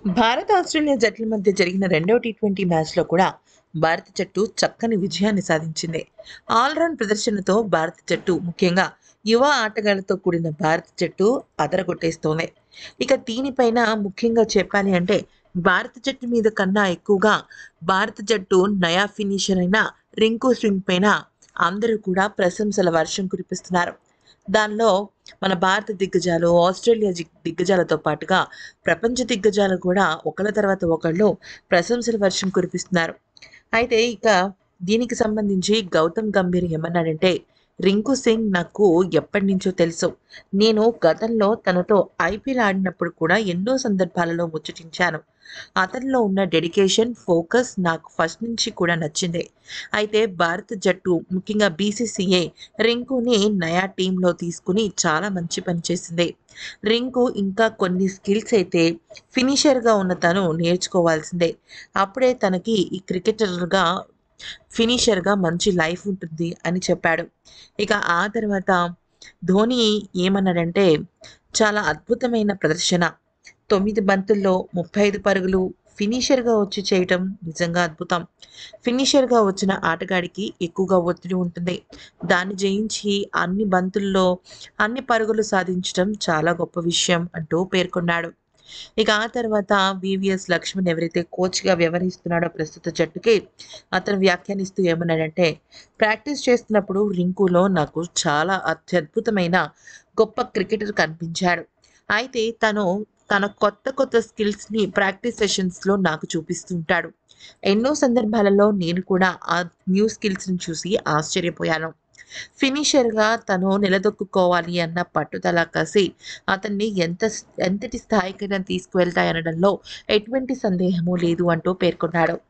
Bharat Australia జట్ల మధ్య జరిగిన రెండవ టీ ట్వంటీ మ్యాచ్లో కూడా భారత జట్టు చక్కని విజయాన్ని సాధించింది ఆల్రౌండ్ ప్రదర్శనతో భారత జట్టు ముఖ్యంగా యువ ఆటగాళ్లతో కూడిన భారత జట్టు అదరగొట్టేస్తోంది ఇక దీనిపైన ముఖ్యంగా చెప్పాలి అంటే భారత జట్టు మీద కన్నా ఎక్కువగా భారత జట్టు నయా ఫినిషర్ అయిన రింకు సింగ్ పైన అందరూ కూడా ప్రశంసల వర్షం కురిపిస్తున్నారు దానిలో మన భారత దిగ్గజాలు ఆస్ట్రేలియా జి- దిగ్గజాలతో పాటుగా ప్రపంచ దిగ్గజాలు కూడా ఒకళ్ళ తర్వాత ఒకళ్ళు ప్రశంసల వర్షం కురిపిస్తున్నారు అయితే ఇక దీనికి సంబంధించి గౌతమ్ గంభీర్ ఏమన్నాడంటే రింకు సింగ్ నాకు ఎప్పటి నుంచో తెలుసు నేను గతంలో తనతో ఐపీఎల్ ఆడినప్పుడు కూడా ఎన్నో సందర్భాలలో ముచ్చటించాను అతనిలో ఉన్న డెడికేషన్ ఫోకస్ నాకు ఫస్ట్ నుంచి కూడా నచ్చింది అయితే భారత జట్టు ముఖ్యంగా బీసీసీఏ రింకుని నయా టీంలో తీసుకుని చాలా మంచి పని చేసింది రింకు ఇంకా కొన్ని స్కిల్స్ అయితే ఫినిషర్గా ఉన్న తను నేర్చుకోవాల్సిందే అప్పుడే తనకి ఈ క్రికెటర్గా ఫినిషర్గా మంచి లైఫ్ ఉంటుంది అని చెప్పాడు ఇక ఆ తర్వాత ధోని ఏమన్నాడంటే చాలా అద్భుతమైన ప్రదర్శన తొమ్మిది బంతుల్లో ముప్పై ఐదు పరుగులు ఫినిషర్గా వచ్చి చేయటం నిజంగా అద్భుతం ఫినిషర్గా వచ్చిన ఆటగాడికి ఎక్కువగా ఒత్తిడి ఉంటుంది దాన్ని జయించి అన్ని బంతుల్లో అన్ని పరుగులు సాధించడం చాలా గొప్ప విషయం అంటూ పేర్కొన్నాడు ఇక ఆ తర్వాత వివిఎస్ లక్ష్మణ్ ఎవరైతే కోచ్గా వ్యవహరిస్తున్నాడో ప్రస్తుత జట్టుకి అతను వ్యాఖ్యానిస్తూ ఏమన్నాడంటే ప్రాక్టీస్ చేస్తున్నప్పుడు రింకులో నాకు చాలా అత్యద్భుతమైన గొప్ప క్రికెటర్ కనిపించాడు అయితే తను తన కొత్త కొత్త స్కిల్స్ని ప్రాక్టీస్ సెషన్స్లో నాకు చూపిస్తుంటాడు ఎన్నో సందర్భాలలో నేను కూడా ఆ న్యూ స్కిల్స్ని చూసి ఆశ్చర్యపోయాను ఫినిషర్గా తను నిలదొక్కుకోవాలి అన్న పట్టుదల కసి అతన్ని ఎంత ఎంతటి స్థాయికైనా తీసుకువెళ్తాయనడంలో ఎటువంటి సందేహము లేదు అంటూ పేర్కొన్నాడు